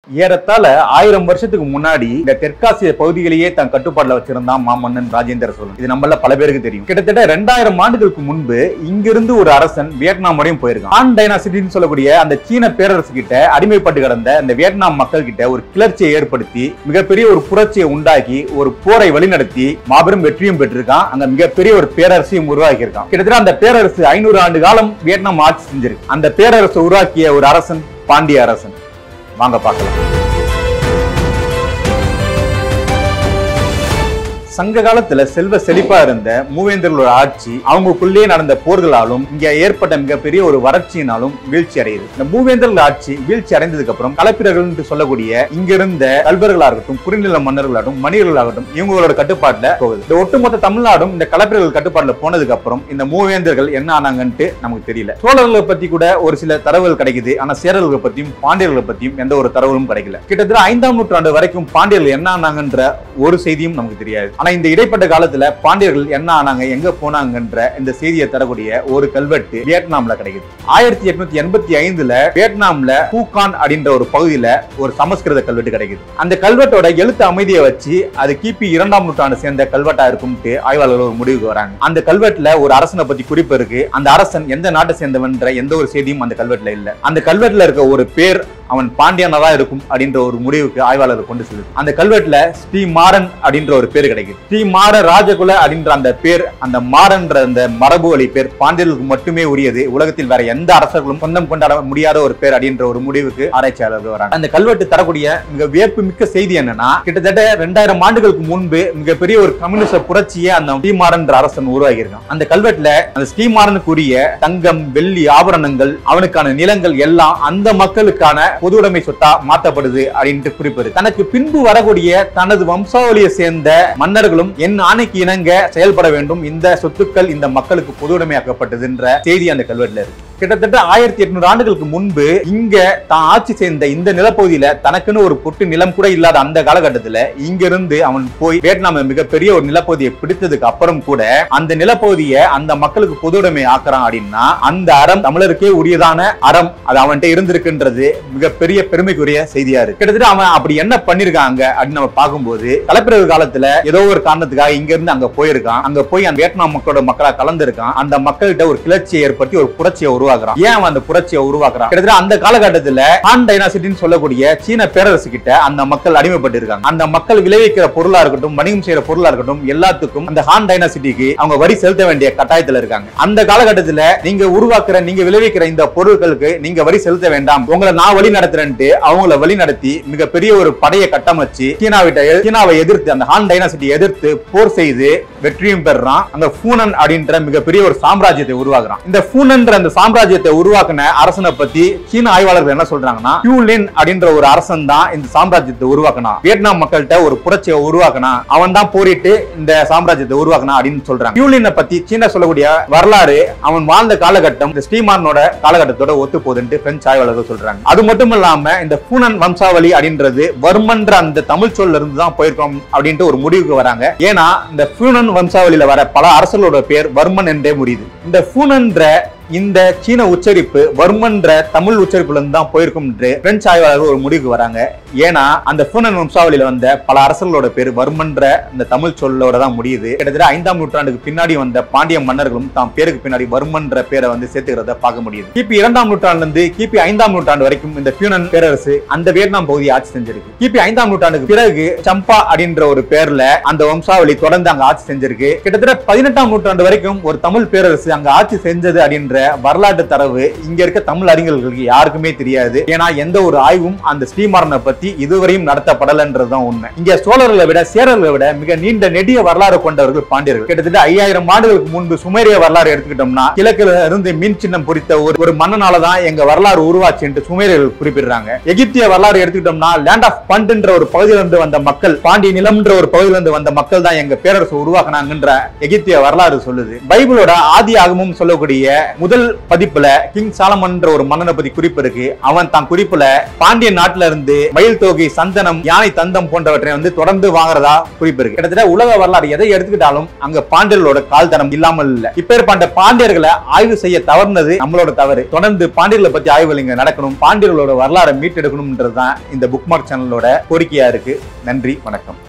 ஏறத்தாழ ஆயிரம் வருஷத்துக்கு முன்னாடி இந்த தெற்காசிய பகுதிகளையே தன் கட்டுப்பாட்டுல வச்சிருந்தான் மாமன்னன் ராஜேந்திர சோழன் இது நம்மள பல பேருக்கு தெரியும் கிட்டத்தட்ட ரெண்டாயிரம் ஆண்டுகளுக்கு முன்பு இங்கிருந்து ஒரு அரசன் வியட்நாம் வரையும் போயிருக்கான் ஆன் டைனாசிட்டின்னு சொல்லக்கூடிய அந்த சீன பேரரசு கிட்ட அடிமைப்பட்டு கிடந்த அந்த வியட்நாம் மக்கள் கிட்ட ஒரு கிளர்ச்சியை ஏற்படுத்தி மிகப்பெரிய ஒரு புரட்சியை உண்டாக்கி ஒரு போரை வழிநடத்தி மாபெரும் வெற்றியும் பெற்றிருக்கான் அங்க மிகப்பெரிய ஒரு பேரரசையும் உருவாக்கி இருக்கான் கிட்டத்தட்ட அந்த பேரரசு ஐநூறு ஆண்டு காலம் வியட்நாம் ஆட்சி செஞ்சிருக்கு அந்த பேரரசு உருவாக்கிய ஒரு அரசன் பாண்டிய அரசன் வாங்க பார்க்கலாம் சங்க காலத்துல செல்வ செழிப்பா இருந்த மூவேந்தர்களோட ஆட்சி அவங்களுக்குள்ளே நடந்த போர்களாலும் இங்க ஏற்பட்ட மிகப்பெரிய ஒரு வறட்சியினாலும் வீழ்ச்சி அடையுது இந்த மூவேந்தர்கள் ஆட்சி வீழ்ச்சி அடைந்ததுக்கு அப்புறம் கலப்பிரர்கள் என்று சொல்லக்கூடிய இங்க இருந்த கல்வர்களா இருக்கட்டும் குறுநில மன்னர்களாகட்டும் மணிகர்களாகட்டும் இவங்களோட கட்டுப்பாட்டுல போகுது இந்த ஒட்டுமொத்த தமிழ்நாடும் இந்த கலப்பிரர்கள் கட்டுப்பாட்டுல போனதுக்கு அப்புறம் இந்த மூவேந்தர்கள் என்ன ஆனாங்கன்ட்டு நமக்கு தெரியல சோழர்களை பத்தி கூட ஒரு சில தரவுகள் கிடைக்குது ஆனா சேரர்களை பத்தியும் பாண்டியர்களை பத்தியும் எந்த ஒரு தரவுகளும் கிடைக்கல கிட்டத்தட்ட ஐந்தாம் நூற்றாண்டு வரைக்கும் பாண்டியர்கள் என்ன ஆனாங்கன்ற ஒரு செய்தியும் நமக்கு தெரியாது ஆனா இந்த இடைப்பட்ட காலத்துல பாண்டியர்கள் என்ன ஆனாங்க எங்க போனாங்கன்ற இந்த செய்தியை தரக்கூடிய ஒரு கல்வெட்டு வியட்நாம்ல கிடைக்குது ஆயிரத்தி எட்நூத்தி எண்பத்தி ஐந்துல வியட்நாம்ல பூகான் அப்படின்ற ஒரு பகுதியில ஒரு சமஸ்கிருத கல்வெட்டு கிடைக்குது அந்த கல்வெட்டோட எழுத்து அமைதியை வச்சு அது கிபி இரண்டாம் நூற்றாண்டு சேர்ந்த கல்வெட்டா இருக்கும்ட்டு ஆய்வாளர்கள் ஒரு முடிவுக்கு வராங்க அந்த கல்வெட்டுல ஒரு அரசனை பத்தி குறிப்பு இருக்கு அந்த அரசன் எந்த நாட்டை சேர்ந்தவன்ற எந்த ஒரு செய்தியும் அந்த கல்வெட்டுல இல்ல அந்த கல்வெட்டுல இருக்க ஒரு பேர் அவன் பாண்டியனா தான் இருக்கும் அப்படின்ற ஒரு முடிவுக்கு ஆய்வாளர்கள் கொண்டு செல்லுது அந்த கல்வெட்டுல ஸ்ரீ மாறன் அப்படின்ற ஒரு பேர் கிடைக்குது ஸ்ரீ மாற ராஜகுல அப்படின்ற அந்த பேர் அந்த மாறன்ற அந்த மரபு வழி பேர் பாண்டியர்களுக்கு மட்டுமே உரியது உலகத்தில் வேற எந்த அரசர்களும் சொந்தம் கொண்டாட முடியாத ஒரு பேர் அப்படின்ற ஒரு முடிவுக்கு ஆராய்ச்சியாளர்கள் வராங்க அந்த கல்வெட்டு தரக்கூடிய மிக வியப்பு மிக்க செய்தி என்னன்னா கிட்டத்தட்ட ரெண்டாயிரம் ஆண்டுகளுக்கு முன்பு மிகப்பெரிய ஒரு கம்யூனிச புரட்சியை அந்த ஸ்ரீமாறன்ற அரசன் உருவாகி இருக்கான் அந்த கல்வெட்டுல அந்த ஸ்ரீமாறனுக்குரிய தங்கம் வெள்ளி ஆபரணங்கள் அவனுக்கான நிலங்கள் எல்லாம் அந்த மக்களுக்கான பொது உடைமை சொத்தா மாத்தப்படுது அப்படின்ட்டு குறிப்பு இருக்கு. தனக்கு பின்பு வரக்கூடிய தனது வம்சாவளியை சேர்ந்த மன்னர்களும் என் ஆணைக்கு இணங்க செயல்பட வேண்டும் இந்த சொத்துக்கள் இந்த மக்களுக்கு பொது உடைமையாக்கப்பட்டதுன்ற செய்தி அந்த கல்வெட்டுல இருக்கு கிட்டத்தட்ட ஆயிரத்தி எட்நூறு ஆண்டுகளுக்கு முன்பு இங்க தான் ஆட்சி சேர்ந்த இந்த நிலப்பகுதியில தனக்குன்னு ஒரு பொட்டு நிலம் கூட இல்லாத அந்த காலகட்டத்துல இங்க இருந்து அவன் போய் வியட்நாம மிகப்பெரிய ஒரு நிலப்பகுதியை பிடித்ததுக்கு அப்புறம் கூட அந்த நிலப்பகுதியை அந்த மக்களுக்கு பொதுவுடைமை ஆக்குறான் அப்படின்னா அந்த அறம் தமிழருக்கே உரியதான அறம் அது அவன்கிட்ட இருந்திருக்குன்றது மிகப்பெரிய பெருமைக்குரிய செய்தியா இருக்கு கிட்டத்தட்ட அவன் அப்படி என்ன பண்ணிருக்காங்க அப்படின்னு நம்ம பார்க்கும்போது கலப்பிரவு காலத்துல ஏதோ ஒரு காரணத்துக்காக இங்க இருந்து அங்க போயிருக்கான் அங்க போய் அந்த வியட்நாம் மக்களோட மக்களா கலந்துருக்கான் அந்த மக்கள்கிட்ட ஒரு கிளர்ச்சியை ஏற்படுத்தி ஒரு புரட்சியை உருவாக்குறான் ஏன் அவன் அந்த புரட்சியை உருவாக்குறான் கிட்டத்தட்ட அந்த காலகட்டத்துல ஹான் டைனாசிட்டின்னு சொல்லக்கூடிய சீன பேரரசு கிட்ட அந்த மக்கள் அடிமைப்பட்டு இருக்காங்க அந்த மக்கள் விளைவிக்கிற பொருளா இருக்கட்டும் வணிகம் செய்யற பொருளா இருக்கட்டும் எல்லாத்துக்கும் அந்த ஹான் டைனாசிட்டிக்கு அவங்க வரி செலுத்த வேண்டிய கட்டாயத்துல இருக்காங்க அந்த காலகட்டத்துல நீங்க உருவாக்குற நீங்க விளைவிக்கிற இந்த பொருட்களுக்கு நீங்க வரி செலுத்த வேண்டாம் உங்களை நான் வழி நடத்துறேன்ட்டு அவங்கள வழி நடத்தி மிகப்பெரிய ஒரு படையை கட்டமைச்சு சீனாவிட்ட சீனாவை எதிர்த்து அந்த ஹான் டைனாசிட்டி எதிர்த்து போர் செய்து வெற்றியும் பெறான் அந்த ஃபூனன் அப்படின்ற மிகப்பெரிய ஒரு சாம்ராஜ்யத்தை உருவாக்குறான் இந்த ஃபூனன்ற அந்த சாம்ராஜ்யத்தை உருவாக்குன அரசனை பத்தி சீன ஆய்வாளர்கள் என்ன சொல்றாங்கன்னா ஹியூலின் அப்படின்ற ஒரு அரசன் தான் இந்த சாம்ராஜ்யத்தை உருவாக்கினான் வியட்நாம் மக்கள்கிட்ட ஒரு புரட்சியை உருவாக்கினான் அவன் தான் போரிட்டு இந்த சாம்ராஜ்யத்தை உருவாக்கினான் அப்படின்னு சொல்றாங்க ஹியூலினை பத்தி சீனா சொல்லக்கூடிய வரலாறு அவன் வாழ்ந்த காலகட்டம் இந்த ஸ்ரீமானோட காலகட்டத்தோட ஒத்து போகுதுன்ட்டு பிரெஞ்சு ஆய்வாளர்கள் சொல்றாங்க அது மட்டும் இல்லாம இந்த பூனன் வம்சாவளி அப்படின்றது வர்மன்ற அந்த தமிழ் சொல்ல இருந்து தான் போயிருக்கோம் அப்படின்ட்டு ஒரு முடிவுக்கு வராங்க ஏன்னா இந்த பூனன் வம்சாவளியில வர பல அரசர்களோட பேர் வர்மன் என்றே முடியுது இந்த பூனன்ற இந்த சீன உச்சரிப்பு வர்மன்ற தமிழ் உச்சரிப்புல இருந்து தான் போயிருக்கும் என்று பிரெஞ்சு ஆய்வாளர்கள் ஒரு முடிவுக்கு வராங்க ஏன்னா அந்த பூனன் வம்சாவளியில வந்த பல அரசர்களோட பேர் வர்மன்ற இந்த தமிழ் சொல்லோட தான் முடியுது கிட்டத்தட்ட ஐந்தாம் நூற்றாண்டுக்கு பின்னாடி வந்த பாண்டிய மன்னர்களும் தாம் பேருக்கு பின்னாடி வர்மன்ற பேரை வந்து சேர்த்துக்கிறத பார்க்க முடியுது கிபி இரண்டாம் நூற்றாண்டுல இருந்து கிபி ஐந்தாம் நூற்றாண்டு வரைக்கும் இந்த பியூனன் பேரரசு அந்த வியட்நாம் பகுதியை ஆட்சி செஞ்சிருக்கு கிபி ஐந்தாம் நூற்றாண்டுக்கு பிறகு சம்பா அப்படின்ற ஒரு பேர்ல அந்த வம்சாவளி தொடர்ந்து அங்க ஆட்சி செஞ்சிருக்கு கிட்டத்தட்ட பதினெட்டாம் நூற்றாண்டு வரைக்கும் ஒரு தமிழ் பேரரசு அங்க ஆட்சி செஞ்சது அப்படின்ற வரலாற்று தரவு இங்க இருக்க தமிழ் அறிஞர்களுக்கு யாருக்குமே தெரியாது ஏன்னா எந்த ஒரு ஆய்வும் அந்த ஸ்ரீமாரனை பத்தி இதுவரையும் நடத்தப்படலன்றதுதான் உண்மை இங்க சோழர்களை விட சேரர்களை விட மிக நீண்ட நெடிய வரலாறு கொண்டவர்கள் பாண்டியர்கள் கிட்டத்தட்ட ஐயாயிரம் ஆண்டுகளுக்கு முன்பு சுமேரிய வரலாறு எடுத்துக்கிட்டோம்னா கிழக்குல இருந்து மீன் சின்னம் பொறித்த ஒரு ஒரு மன்னனால தான் எங்க வரலாறு உருவாச்சு என்று சுமேரியர்கள் குறிப்பிடுறாங்க எகிப்திய வரலாறு எடுத்துக்கிட்டோம்னா லேண்ட் ஆஃப் பண்ட்ன்ற ஒரு பகுதியிலிருந்து வந்த மக்கள் பாண்டி நிலம்ன்ற ஒரு பகுதியிலிருந்து வந்த மக்கள் தான் எங்க பேரரசு உருவாக்குனாங்கன்ற எகிப்திய வரலாறு சொல்லுது பைபிளோட ஆதி ஆகமும் சொல்லக்கூடிய முதல் பதிப்புல கிங் சாலமன்ற ஒரு மன்னனை பத்தி குறிப்பு இருக்கு அவன் தான் குறிப்புல பாண்டிய நாட்டுல இருந்து மயில் தொகை சந்தனம் யானை தந்தம் போன்றவற்றை வந்து தொடர்ந்து வாங்குறதா குறிப்பு இருக்கு கிட்டத்தட்ட உலக வரலாறு எதை எடுத்துக்கிட்டாலும் அங்க பாண்டியர்களோட கால் தரம் இல்லாமல் இல்ல இப்பேற்பட்ட பாண்டியர்களை ஆய்வு செய்ய தவறுனது நம்மளோட தவறு தொடர்ந்து பாண்டியர்களை பத்தி ஆய்வுகள் இங்க நடக்கணும் பாண்டியர்களோட வரலாறை மீட்டெடுக்கணும்ன்றதுதான் இந்த புக்மார்க் சேனலோட கோரிக்கையா இருக்கு நன்றி வணக்கம்